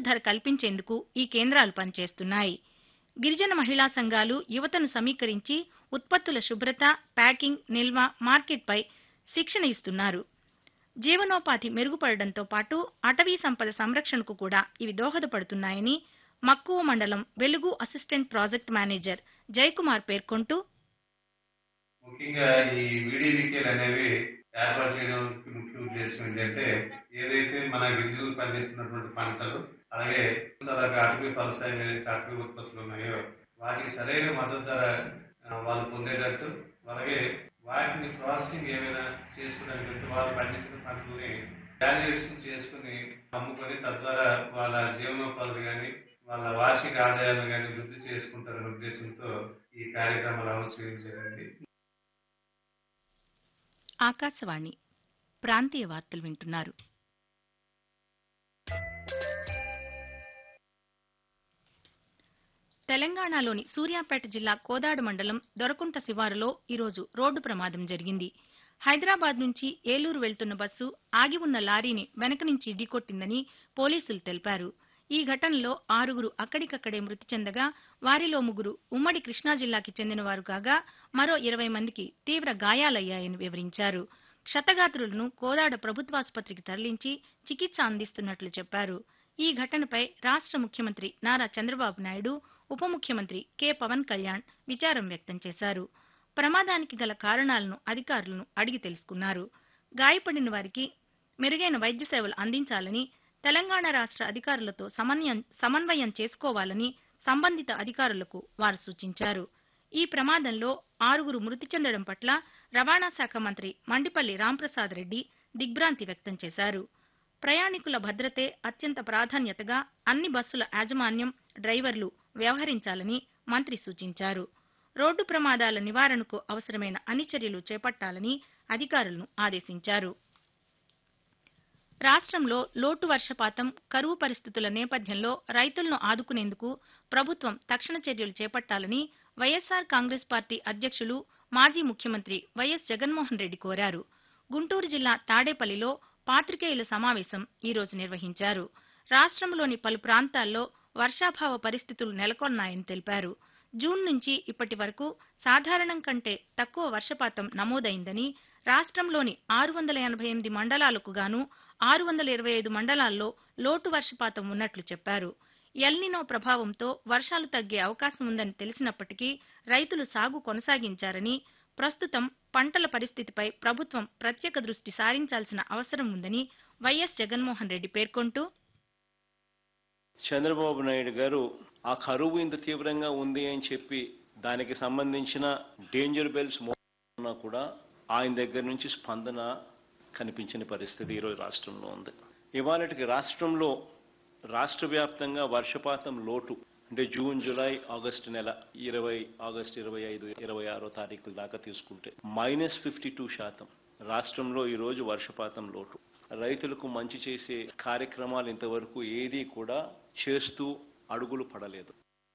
ధర కల్పించేందుకు ఈ కేంద్రాలు పనిచేస్తున్నాయి గిరిజన మహిళా సంఘాలు యువతను సమీకరించి ఉత్పత్తుల శుభ్రత ప్యాకింగ్ నిల్వ మార్కెట్పై శిక్షణ ఇస్తున్నారు జీవనోపాధి మెరుగుపడడంతో పాటు అటవీ సంపద సంరక్షణకు కూడా ఇవి దోహదపడుతున్నాయని మక్కువ మండలం వెలుగు అసిస్టెంట్ ప్రాజెక్ట్ మేనేజర్ జయకుమార్ పేర్కొంటూ ముఖ్యంగా ఈ వీడివికేలు అనేవి ఏర్పాటు చేయడానికి ముఖ్య ఉద్దేశం ఏంటంటే ఏదైతే మన గిరిజనులు పండిస్తున్నటువంటి పంటలు అలాగే అలాగే అటవీ ఫలసాయం ఏదైతే అటవీ ఉత్పత్తులు ఉన్నాయో వాటికి సరైన మద్దతు ధర ఆ, వాళ్ళు పొందేటట్టు అలాగే వాటిని ప్రాసెసింగ్ ఏమైనా చేసుకోవడానికి వాళ్ళు పండించిన పంటలని వాల్యుయేషన్ చేసుకుని అమ్ముకొని తద్వారా వాళ్ళ జీవనోపాధి కానీ వాళ్ళ వార్షిక ఆదాయాలను కానీ వృద్ధి చేసుకుంటారనే ఉద్దేశంతో ఈ కార్యక్రమాలు అమలు చేయడం జరిగింది ఆకాశవాణి ప్రాంతీయ వార్తలు వింటున్నారు తెలంగాణలోని సూర్యాపేట జిల్లా కోదాడు మండలం దొరకుంట శివారులో ఈరోజు రోడ్డు ప్రమాదం జరిగింది హైదరాబాద్ నుంచి ఏలూరు వెళ్తున్న బస్సు ఆగి ఉన్న లారీని వెనక నుంచి ఢీకొట్టిందని పోలీసులు తెలిపారు ఈ ఘటనలో ఆరుగురు అక్కడికక్కడే మృతి చెందగా వారిలో ముగ్గురు ఉమ్మడి కృష్ణా జిల్లాకి చెందినవారు కాగా మరో ఇరవై మందికి తీవ్ర గాయాలయ్యాయని వివరించారు క్షతగాత్రులను కోదాడ ప్రభుత్వాసుపత్రికి తరలించి చికిత్స అందిస్తున్నట్లు చెప్పారు ఈ ఘటనపై రాష్ట్ర ముఖ్యమంత్రి నారా చంద్రబాబు నాయుడు ఉప ముఖ్యమంత్రి కె పవన్ కళ్యాణ్ విచారం వ్యక్తం చేశారు ప్రమాదానికి గల కారణాలను అధికారులను అడిగి తెలుసుకున్నారు గాయపడిన వారికి మెరుగైన వైద్య సేవలు అందించాలని తెలంగాణ రాష్ట్ర అధికారులతో సమన్వయం సమన్వయం చేసుకోవాలని సంబంధిత అధికారులకు వారు సూచించారు ఈ ప్రమాదంలో ఆరుగురు మృతి చెందడం పట్ల రవాణా శాఖ మంత్రి మండిపల్లి రాంప్రసాద్ రెడ్డి దిగ్భ్రాంతి వ్యక్తం చేశారు ప్రయాణికుల భద్రతే అత్యంత ప్రాధాన్యతగా అన్ని బస్సుల యాజమాన్యం డ్రైవర్లు వ్యవహరించాలని మంత్రి సూచించారు రోడ్డు ప్రమాదాల నివారణకు అవసరమైన అన్ని చర్యలు చేపట్టాలని అధికారులను ఆదేశించారు రాష్ట్రంలో లోటు వర్షపాతం కరువు పరిస్థితుల నేపథ్యంలో రైతులను ఆదుకునేందుకు ప్రభుత్వం తక్షణ చర్యలు చేపట్టాలని వైఎస్సార్ కాంగ్రెస్ పార్టీ అధ్యక్షులు మాజీ ముఖ్యమంత్రి వైఎస్ జగన్మోహన్ రెడ్డి కోరారు గుంటూరు జిల్లా తాడేపల్లిలో పాత్రికేయుల సమావేశం ఈ రోజు నిర్వహించారు రాష్ట్రంలోని పలు ప్రాంతాల్లో వర్షాభావ పరిస్థితులు నెలకొన్నాయని తెలిపారు జూన్ నుంచి ఇప్పటి వరకు సాధారణం కంటే తక్కువ వర్షపాతం నమోదైందని రాష్ట్రంలోని ఆరు వందల ఎనభై ఎనిమిది మండలాలకు గాను ఆరు వందల ఇరవై ఐదు మండలాల్లో లోటు వర్షపాతం ఉన్నట్లు చెప్పారు ఎల్నినో ప్రభావంతో వర్షాలు తగ్గే అవకాశం ఉందని తెలిసినప్పటికీ రైతులు సాగు కొనసాగించారని ప్రస్తుతం పంటల పరిస్థితిపై ప్రభుత్వం ప్రత్యేక దృష్టి సారించాల్సిన అవసరం ఉందని వైఎస్ జగన్మోహన్ రెడ్డి పేర్కొంటూ చంద్రబాబు నాయుడు గారు ఆ కరువు ఇంత తీవ్రంగా ఉంది అని చెప్పి దానికి సంబంధించిన డేంజర్ బెల్స్ ఉన్నా కూడా ఆయన దగ్గర నుంచి స్పందన కనిపించని పరిస్థితి ఈరోజు రాష్ట్రంలో ఉంది ఇవాళకి రాష్ట్రంలో రాష్ట్ర వ్యాప్తంగా వర్షపాతం లోటు అంటే జూన్ జూలై ఆగస్టు నెల ఇరవై ఆగస్టు ఇరవై ఐదు ఇరవై ఆరో తారీఖుల దాకా తీసుకుంటే మైనస్ ఫిఫ్టీ టూ శాతం రాష్ట్రంలో ఈ రోజు వర్షపాతం లోటు రైతులకు మంచి చేసే కార్యక్రమాలు ఇంతవరకు ఏదీ కూడా చేస్తూ అడుగులు పడలేదు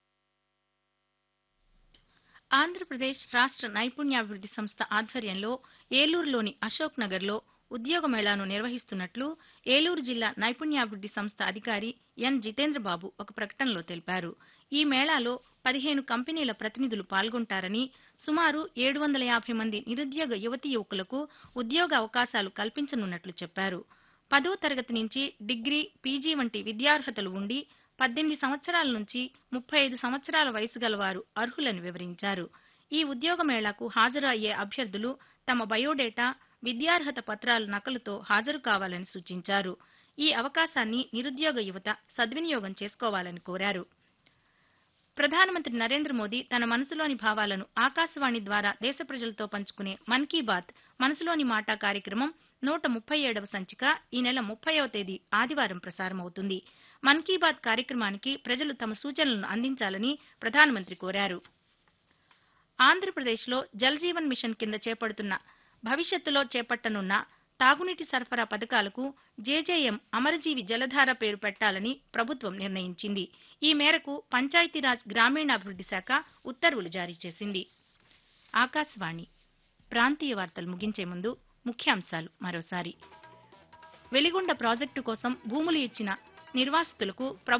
ఆంధ్రప్రదేశ్ రాష్ట్ర నైపుణ్యాభివృద్ధి సంస్థ ఆధ్వర్యంలో ఏలూరులోని అశోక్ నగర్లో ఉద్యోగ మేళాను నిర్వహిస్తున్నట్లు ఏలూరు జిల్లా నైపుణ్యాభివృద్ధి సంస్థ అధికారి ఎన్ జితేంద్రబాబు ఒక ప్రకటనలో తెలిపారు ఈ మేళాలో పదిహేను కంపెనీల ప్రతినిధులు పాల్గొంటారని సుమారు ఏడు వందల యాభై మంది నిరుద్యోగ యువతీ యువకులకు ఉద్యోగ అవకాశాలు కల్పించనున్నట్లు చెప్పారు పదో తరగతి నుంచి డిగ్రీ పీజీ వంటి విద్యార్హతలు ఉండి పద్దెనిమిది సంవత్సరాల నుంచి ముప్పై ఐదు సంవత్సరాల వయసు గలవారు అర్హులని వివరించారు ఈ ఉద్యోగ మేళాకు హాజరు అయ్యే అభ్యర్థులు తమ బయోడేటా విద్యార్హత పత్రాల నకలుతో హాజరు కావాలని సూచించారు ఈ అవకాశాన్ని నిరుద్యోగ యువత సద్వినియోగం చేసుకోవాలని కోరారు ప్రధానమంత్రి నరేంద్ర మోదీ తన మనసులోని భావాలను ఆకాశవాణి ద్వారా దేశ ప్రజలతో పంచుకునే మన్ కీ బాత్ మనసులోని మాట కార్యక్రమం నూట ముప్పై ఏడవ సంచిక ఈ నెల ముప్పైవ తేదీ ఆదివారం ప్రసారమవుతుంది మన్ కీ బాత్ కార్యక్రమానికి ప్రజలు తమ సూచనలను అందించాలని ప్రధానమంత్రి కోరారు ఆంధ్రప్రదేశ్లో జల్ జీవన్ మిషన్ కింద చేపడుతున్న భవిష్యత్తులో చేపట్టనున్న తాగునీటి సరఫరా పథకాలకు జేజేఎం అమరజీవి జలధార పేరు పెట్టాలని ప్రభుత్వం నిర్ణయించింది ఈ మేరకు పంచాయతీరాజ్ గ్రామీణాభివృద్ధి శాఖ ఉత్తర్వులు జారీ చేసింది ఆకాశవాణి ప్రాంతీయ వార్తలు ముగించే ముందు ముఖ్యాంశాలు మరోసారి వెలిగొండ ప్రాజెక్టు కోసం భూములు ఇచ్చిన నిర్వాసితులకు